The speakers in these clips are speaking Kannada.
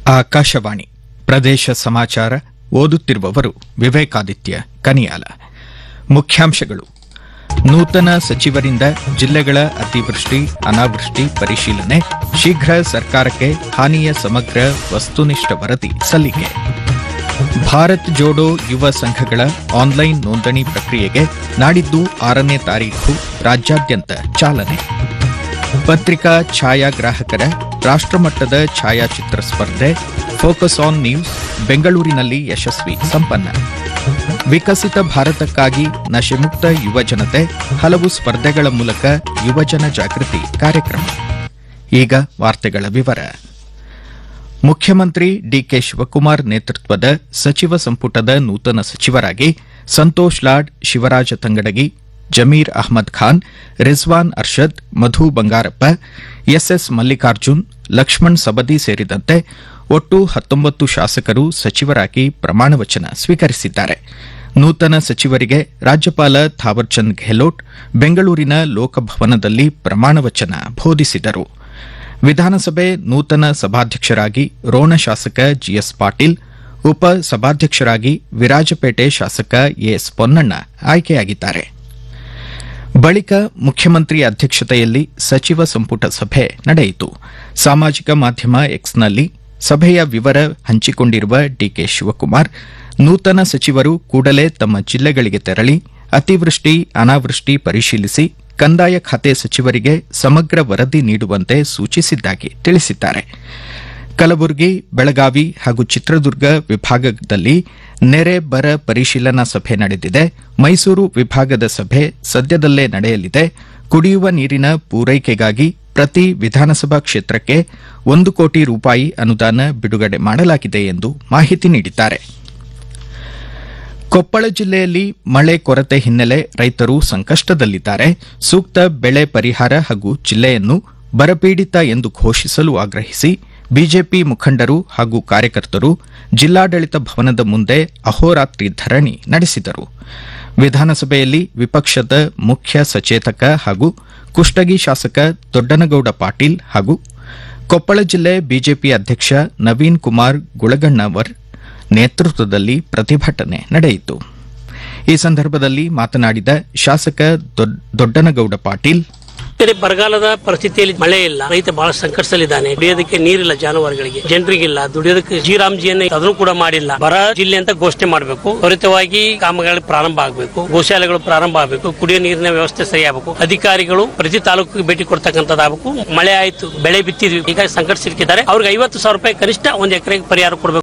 ಆಕಾಶವಾಣಿ ಪ್ರದೇಶ ಸಮಾಚಾರ ಓದುತ್ತಿರುವವರು ವಿವೇಕಾದಿತ್ಯ ಕನಿಯಾಲ ಮುಖ್ಯಾಂಶಗಳು ನೂತನ ಸಚಿವರಿಂದ ಜಿಲ್ಲೆಗಳ ಅತಿವೃಷ್ಟಿ ಅನಾವೃಷ್ಟಿ ಪರಿಶೀಲನೆ ಶೀಘ್ರ ಸರ್ಕಾರಕ್ಕೆ ಹಾನಿಯ ಸಮಗ್ರ ವಸ್ತುನಿಷ್ಠ ವರದಿ ಸಲ್ಲಿಕೆ ಭಾರತ್ ಜೋಡೋ ಯುವ ಸಂಘಗಳ ಆನ್ಲೈನ್ ನೋಂದಣಿ ಪ್ರಕ್ರಿಯೆಗೆ ನಾಡಿದ್ದು ಆರನೇ ತಾರೀಖು ರಾಜ್ಯಾದ್ಯಂತ ಚಾಲನೆ ಪತ್ರಿಕಾ ಛಾಯಾಗ್ರಾಹಕರ ರಾಷ್ಟ್ರಮಟ್ಟದ ಛಾಯಾಚಿತ್ರ ಸ್ಪರ್ಧೆ ಫೋಕಸ್ ಆನ್ ನ್ಯೂಸ್ ಬೆಂಗಳೂರಿನಲ್ಲಿ ಯಶಸ್ವಿ ಸಂಪನ್ನ ವಿಕಸಿತ ಭಾರತಕ್ಕಾಗಿ ನಶೆಮುಕ್ತ ಯುವಜನತೆ ಹಲವು ಸ್ಪರ್ಧೆಗಳ ಮೂಲಕ ಯುವಜನ ಜಾಗೃತಿ ಕಾರ್ಯಕ್ರಮ ಈಗ ವಾರ್ತೆಗಳ ವಿವರ ಮುಖ್ಯಮಂತ್ರಿ ಡಿಕೆ ಶಿವಕುಮಾರ್ ನೇತೃತ್ವದ ಸಚಿವ ಸಂಪುಟದ ನೂತನ ಸಚಿವರಾಗಿ ಸಂತೋಷ್ ಲಾಡ್ ಶಿವರಾಜ ತಂಗಡಗಿ ಜಮೀರ್ ಅಹ್ಮದ್ ಖಾನ್ ರಿಜ್ವಾನ್ ಅರ್ಷದ್ ಮಧು ಬಂಗಾರಪ್ಪ ಎಸ್ಎಸ್ ಮಲ್ಲಿಕಾರ್ಜುನ್ ಲಕ್ಷ್ಮಣ್ ಸಬದಿ ಸೇರಿದಂತೆ ಒಟ್ಟು ಹತ್ತೊಂಬತ್ತು ಶಾಸಕರು ಸಚಿವರಾಗಿ ಪ್ರಮಾಣವಚನ ಸ್ವೀಕರಿಸಿದ್ದಾರೆ ನೂತನ ಸಚಿವರಿಗೆ ರಾಜ್ಯಪಾಲ ಥಾವರ್ಚಂದ್ ಗೆಹ್ಲೋಟ್ ಬೆಂಗಳೂರಿನ ಲೋಕಭವನದಲ್ಲಿ ಪ್ರಮಾಣವಚನ ಬೋಧಿಸಿದರು ವಿಧಾನಸಭೆ ನೂತನ ಸಭಾಧ್ಯಕ್ಷರಾಗಿ ರೋಣ ಶಾಸಕ ಜಿಎಸ್ ಪಾಟೀಲ್ ಉಪ ಸಭಾಧ್ಯಕ್ಷರಾಗಿ ವಿರಾಜಪೇಟೆ ಶಾಸಕ ಎಸ್ ಪೊನ್ನಣ್ಣ ಆಯ್ಕೆಯಾಗಿದ್ದಾರೆ ಬಳಿಕ ಮುಖ್ಯಮಂತ್ರಿ ಅಧ್ಯಕ್ಷತೆಯಲ್ಲಿ ಸಚಿವ ಸಂಪುಟ ಸಭೆ ನಡೆಯಿತು ಸಾಮಾಜಿಕ ಮಾಧ್ಯಮ ಎಕ್ಸ್ನಲ್ಲಿ ಸಭೆಯ ವಿವರ ಹಂಚಿಕೊಂಡಿರುವ ಡಿಕೆ ಶಿವಕುಮಾರ್ ನೂತನ ಸಚಿವರು ಕೂಡಲೇ ತಮ್ಮ ಜಿಲ್ಲೆಗಳಿಗೆ ತೆರಳಿ ಅತಿವೃಷ್ಟಿ ಅನಾವೃಷ್ಟಿ ಪರಿಶೀಲಿಸಿ ಕಂದಾಯ ಖಾತೆ ಸಚಿವರಿಗೆ ಸಮಗ್ರ ವರದಿ ನೀಡುವಂತೆ ಸೂಚಿಸಿದ್ದಾಗಿ ತಿಳಿಸಿದ್ದಾರೆ ಕಲಬುರಗಿ ಬೆಳಗಾವಿ ಹಾಗೂ ಚಿತ್ರದುರ್ಗ ವಿಭಾಗದಲ್ಲಿ ನೆರೆ ಬರ ಪರಿಶೀಲನಾ ಸಭೆ ನಡೆದಿದೆ ಮೈಸೂರು ವಿಭಾಗದ ಸಭೆ ಸದ್ಯದಲ್ಲೇ ನಡೆಯಲಿದೆ ಕುಡಿಯುವ ನೀರಿನ ಪೂರೈಕೆಗಾಗಿ ಪ್ರತಿ ವಿಧಾನಸಭಾ ಕ್ಷೇತ್ರಕ್ಕೆ ಒಂದು ಕೋಟಿ ರೂಪಾಯಿ ಅನುದಾನ ಬಿಡುಗಡೆ ಮಾಡಲಾಗಿದೆ ಎಂದು ಮಾಹಿತಿ ನೀಡಿದ್ದಾರೆ ಕೊಪ್ಪಳ ಜಿಲ್ಲೆಯಲ್ಲಿ ಮಳೆ ಕೊರತೆ ಹಿನ್ನೆಲೆ ರೈತರು ಸಂಕಷ್ಟದಲ್ಲಿದ್ದಾರೆ ಸೂಕ್ತ ಬೆಳೆ ಪರಿಹಾರ ಹಾಗೂ ಜಿಲ್ಲೆಯನ್ನು ಬರಪೀಡಿತ ಎಂದು ಘೋಷಿಸಲು ಆಗ್ರಹಿಸಿ ಬಿಜೆಪಿ ಮುಖಂಡರು ಹಾಗೂ ಕಾರ್ಯಕರ್ತರು ಜಿಲ್ಲಾಡಳಿತ ಭವನದ ಮುಂದೆ ಅಹೋರಾತ್ರಿ ಧರಣಿ ನಡೆಸಿದರು ವಿಧಾನಸಭೆಯಲ್ಲಿ ವಿಪಕ್ಷದ ಮುಖ್ಯ ಸಚೇತಕ ಹಾಗೂ ಕುಷ್ಟಗಿ ಶಾಸಕ ದೊಡ್ಡನಗೌಡ ಪಾಟೀಲ್ ಹಾಗೂ ಕೊಪ್ಪಳ ಜಿಲ್ಲೆ ಬಿಜೆಪಿ ಅಧ್ಯಕ್ಷ ನವೀನ್ ಕುಮಾರ್ ಗುಳಗಣ್ಣವರ್ ನೇತೃತ್ವದಲ್ಲಿ ಪ್ರತಿಭಟನೆ ನಡೆಯಿತು ಈ ಸಂದರ್ಭದಲ್ಲಿ ಮಾತನಾಡಿದ ಶಾಸಕ ದೊಡ್ಡನಗೌಡ ಪಾಟೀಲ್ ಕಡೆ ಬರಗಾಲದ ಪರಿಸ್ಥಿತಿಯಲ್ಲಿ ಮಳೆ ಇಲ್ಲ ರೈತ ಬಹಳ ಸಂಕಷ್ಟದಲ್ಲಿದ್ದಾನೆ ಕುಡಿಯೋದಕ್ಕೆ ನೀರಿಲ್ಲ ಜಾನುವಾರುಗಳಿಗೆ ಜನರಿಗಿಲ್ಲ ದುಡಿಯೋದಕ್ಕೆ ಜಿರಾಮ್ಜಿಯನ್ನು ಅದನ್ನು ಕೂಡ ಮಾಡಿಲ್ಲ ಬರ ಜಿಲ್ಲೆ ಅಂತ ಘೋಷಣೆ ಮಾಡಬೇಕು ತ್ವರಿತವಾಗಿ ಕಾಮಗಾರಿ ಪ್ರಾರಂಭ ಆಗಬೇಕು ಗೋಶಾಲೆಗಳು ಪ್ರಾರಂಭ ಆಗಬೇಕು ಕುಡಿಯೋ ನೀರಿನ ವ್ಯವಸ್ಥೆ ಸರಿಯಾಗಬೇಕು ಅಧಿಕಾರಿಗಳು ಪ್ರತಿ ತಾಲೂಕಿಗೆ ಭೇಟಿ ಕೊಡ್ತಕ್ಕಂಥದ್ದಾಗಬೇಕು ಮಳೆ ಆಯ್ತು ಬೆಳೆ ಬಿತ್ತಿದ್ವಿ ಈಗ ಸಂಕಟ ಸಿಲುಕಿದ್ದಾರೆ ಅವ್ರಿಗೆ ಐವತ್ತು ಸಾವಿರ ರೂಪಾಯಿ ಕನಿಷ್ಠ ಒಂದು ಎಕರೆಗೆ ಪರಿಹಾರ ಕೊಡಬೇಕು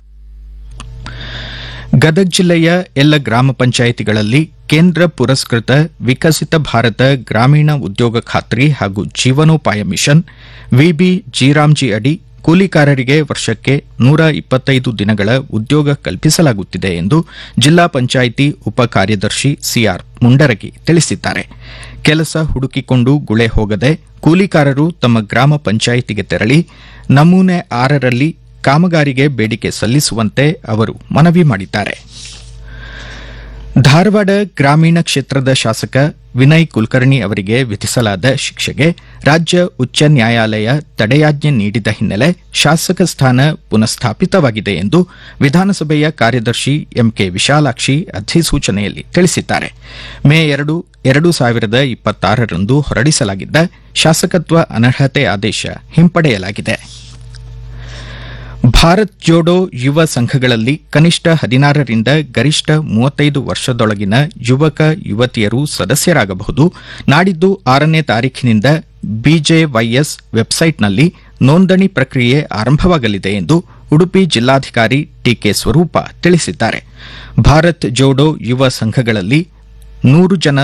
ಗದಗ ಜಿಲ್ಲೆಯ ಎಲ್ಲ ಗ್ರಾಮ ಪಂಚಾಯಿತಿಗಳಲ್ಲಿ ಕೇಂದ್ರ ಪುರಸ್ಕೃತ ವಿಕಸಿತ ಭಾರತ ಗ್ರಾಮೀಣ ಉದ್ಯೋಗ ಖಾತ್ರಿ ಹಾಗೂ ಜೀವನೋಪಾಯ ಮಿಷನ್ ವಿಬಿ ಜಿರಾಮ್ಜಿ ಅಡಿ ಕೂಲಿಕಾರರಿಗೆ ವರ್ಷಕ್ಕೆ ನೂರ ಇಪ್ಪತ್ತೈದು ದಿನಗಳ ಉದ್ಯೋಗ ಕಲ್ಪಿಸಲಾಗುತ್ತಿದೆ ಎಂದು ಜಿಲ್ಲಾ ಪಂಚಾಯಿತಿ ಉಪ ಕಾರ್ಯದರ್ಶಿ ಸಿಆರ್ ಮುಂಡರಗಿ ತಿಳಿಸಿದ್ದಾರೆ ಕೆಲಸ ಹುಡುಕಿಕೊಂಡು ಗುಳೆ ಹೋಗದೆ ಕೂಲಿಕಾರರು ತಮ್ಮ ಗ್ರಾಮ ಪಂಚಾಯಿತಿಗೆ ತೆರಳಿ ನಮೂನೆ ಆರರಲ್ಲಿ ಕಾಮಗಾರಿಗೆ ಬೇಡಿಕೆ ಸಲ್ಲಿಸುವಂತೆ ಅವರು ಮನವಿ ಮಾಡಿದ್ದಾರೆ ಧಾರವಾಡ ಗ್ರಾಮೀಣ ಕ್ಷೇತ್ರದ ಶಾಸಕ ವಿನಯ್ ಕುಲಕರ್ಣಿ ಅವರಿಗೆ ವಿಧಿಸಲಾದ ಶಿಕ್ಷೆಗೆ ರಾಜ್ಯ ಉಚ್ಚ ನ್ಯಾಯಾಲಯ ತಡೆಯಾಜ್ಞೆ ನೀಡಿದ ಹಿನ್ನೆಲೆ ಶಾಸಕ ಸ್ಥಾನ ಪುನಃಸ್ಥಾಪಿತವಾಗಿದೆ ಎಂದು ವಿಧಾನಸಭೆಯ ಕಾರ್ಯದರ್ಶಿ ಎಂಕೆ ವಿಶಾಲಾಕ್ಷಿ ಅಧಿಸೂಚನೆಯಲ್ಲಿ ತಿಳಿಸಿದ್ದಾರೆ ಮೇ ಎರಡು ಎರಡು ಸಾವಿರದ ಇಪ್ಪತ್ತಾರರಂದು ಹೊರಡಿಸಲಾಗಿದ್ದ ಶಾಸಕತ್ವ ಅನರ್ಹತೆ ಆದೇಶ ಹಿಂಪಡೆಯಲಾಗಿದೆ ಭಾರತ್ ಜೋಡೋ ಯುವ ಸಂಘಗಳಲ್ಲಿ ಕನಿಷ್ಠ ಹದಿನಾರರಿಂದ ಗರಿಷ್ಠ ಮೂವತ್ತೈದು ವರ್ಷದೊಳಗಿನ ಯುವಕ ಯುವತಿಯರು ಸದಸ್ಯರಾಗಬಹುದು ನಾಡಿದ್ದು ಆರನೇ ತಾರೀಖಿನಿಂದ ಬಿಜೆವೈಎಸ್ ವೆಬ್ಸೈಟ್ನಲ್ಲಿ ನೋಂದಣಿ ಪ್ರಕ್ರಿಯೆ ಆರಂಭವಾಗಲಿದೆ ಎಂದು ಉಡುಪಿ ಜಿಲ್ಲಾಧಿಕಾರಿ ಟಿಕೆ ಸ್ವರೂಪ ತಿಳಿಸಿದ್ದಾರೆ ಭಾರತ್ ಜೋಡೋ ಯುವ ಸಂಘಗಳಲ್ಲಿ ನೂರು ಜನ